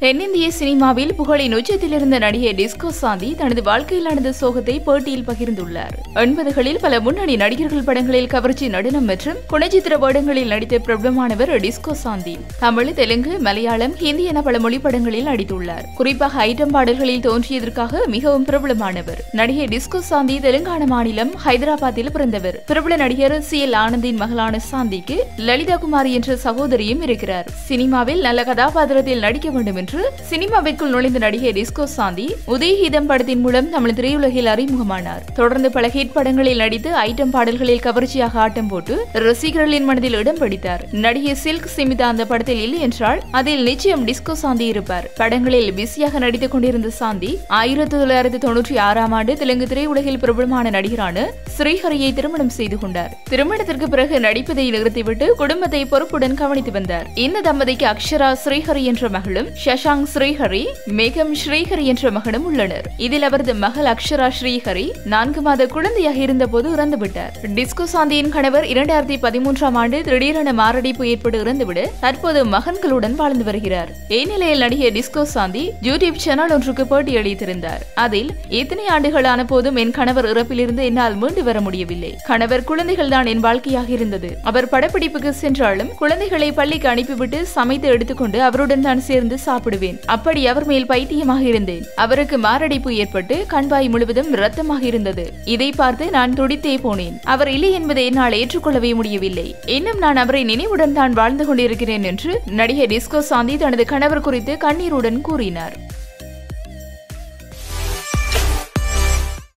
தென்னிந்திய சினிமாவில் புகழின் உச்சத்தில் இருந்த நடிகை டிஸ்கோ சாந்தி தனது வாழ்க்கையில் நடந்த சோகத்தை பேட்டியில் பகிர்ந்துள்ளார் எண்பதுகளில் பல முன்னணி நடிகர்கள் படங்களில் கவர்ச்சி நடனம் மற்றும் குணச்சித்திர வேடங்களில் நடித்த பிரபலமானவர் டிஸ்கோ சாந்தி தமிழ் தெலுங்கு மலையாளம் ஹிந்தி என பல மொழி படங்களில் நடித்துள்ளார் குறிப்பாக ஐட்டம் பாடல்களில் தோன்றியதற்காக மிகவும் பிரபலமானவர் நடிகை டிஸ்கோ சாந்தி தெலுங்கானா மாநிலம் ஹைதராபாத்தில் பிறந்தவர் பிரபல நடிகர் சி எல் ஆனந்தின் மகளான சாந்திக்கு லலிதா குமாரி என்ற சகோதரியும் இருக்கிறார் சினிமாவில் நல்ல கதாபாத்திரத்தில் நடிக்க வேண்டும் என்று சினிமாவிற்குள் நுழைந்த நடிகை டிஸ்கோ சாந்தி உதயகீதம் படத்தின் மூலம் தமிழ் திரையுலகில் அறிமுகமானார் தொடர்ந்து பல ஹிட் படங்களில் நடித்து ஐட்டம் பாடல்களில் கவர்ச்சியாக ஆட்டம் போட்டு ரசிகர்களின் மனதில் இடம் பிடித்தார் நடிகை சில்க் சிமிதா அந்த படத்தில் இல்லை என்றால் அதில் நிச்சயம் டிஸ்கோ சாந்தி இருப்பார் படங்களில் பிஸியாக நடித்துக் கொண்டிருந்த சாந்தி ஆயிரத்தி தொள்ளாயிரத்தி தொன்னூற்றி ஆறாம் ஆண்டு தெலுங்கு திரையுலகில் பிரபலமான நடிகரான ஸ்ரீஹரியை திருமணம் செய்து கொண்டார் திருமணத்திற்கு பிறகு நடிப்பதை நிறுத்திவிட்டு குடும்பத்தை பொறுப்புடன் கவனித்து வந்தார் இந்த தம்பதிக்கு அக்ஷரா ஸ்ரீஹரி என்ற மகளும் ஷஷாங் ஸ்ரீஹரி மேகம் ஸ்ரீஹரி என்ற மகனும் உள்ளனர் இதில் அவரது மகள் அக்ஷரா ஸ்ரீஹரி நான்கு மாத குழந்தையாக இருந்தபோது இறந்துவிட்டார் டிஸ்கோ சாந்தியின் கணவர் இரண்டாயிரத்தி பதிமூன்றாம் ஆண்டு திடீரென மாரடைப்பு ஏற்பட்டு இறந்துவிட தற்போது மகன்களுடன் வாழ்ந்து வருகிறார் இந்நிலையில் நடிகை டிஸ்கோ சாந்தி யூடியூப் சேனல் ஒன்றுக்கு பேட்டி அளித்திருந்தார் அதில் இத்தனை ஆண்டுகளான போதும் என் கணவர் இறப்பிலிருந்து என்னால் மீண்டு வர முடியவில்லை கணவர் குழந்தைகள் தான் என் வாழ்க்கையாக இருந்தது அவர் படப்பிடிப்புக்கு சென்றாலும் குழந்தைகளை பள்ளிக்கு அனுப்பிவிட்டு சமைத்து எடுத்துக்கொண்டு அவருடன் தான் சேர்ந்து சாப்பிடுவேன் அப்படி அவர் மேல் பைத்தியமாக இருந்தேன் அவருக்கு மாரடைப்பு ஏற்பட்டு கண்வாய் முழுவதும் ரத்தமாக இருந்தது இதை பார்த்து நான் துடித்தே போனேன் அவர் இல்லை என்பதை என்னால் ஏற்றுக்கொள்ளவே முடியவில்லை இன்னும் நான் அவரை நினைவுடன் தான் வாழ்ந்து கொண்டிருக்கிறேன் என்று நடிகை டிஸ்கோ சாந்தி தனது கணவர் குறித்து கண்ணீருடன் கூறினார்